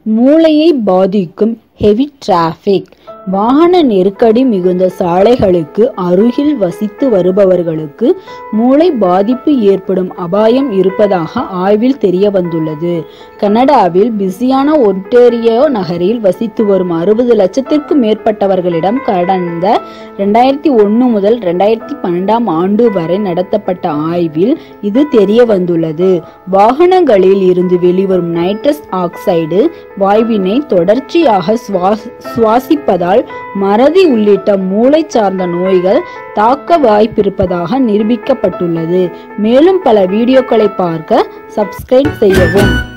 மூளையை பாதிக்கும் heavy traffic வாகன நெருக்கடி மிகுந்த சாலைகளுக்கு அருகில் வசித்து வருபவர்களுக்கு மூளை பாதிப்பு ஏற்படும் அபாயம் இருப்பதாக ஆய்வில் தெரிய வந்துள்ளது கனடாவில் பிஸியான ஒன்டேரியோ நகரில் வசித்து வரும் அறுபது லட்சத்திற்கும் மேற்பட்டவர்களிடம் கடந்த ரெண்டாயிரத்தி ஒன்று முதல் ரெண்டாயிரத்தி பன்னெண்டாம் ஆண்டு வரை நடத்தப்பட்ட ஆய்வில் இது தெரிய வந்துள்ளது வாகனங்களில் இருந்து வெளிவரும் நைட்ரஸ் ஆக்சைடு வாயுவினை தொடர்ச்சியாக சுவாஸ் சுவாசிப்பதால் மறதி உள்ளிட்ட மூளை சார்ந்த நோய்கள் தாக்க வாய்ப்பிருப்பதாக நிரூபிக்கப்பட்டுள்ளது மேலும் பல வீடியோக்களை பார்க்க சப்ஸ்கிரைப் செய்யவும்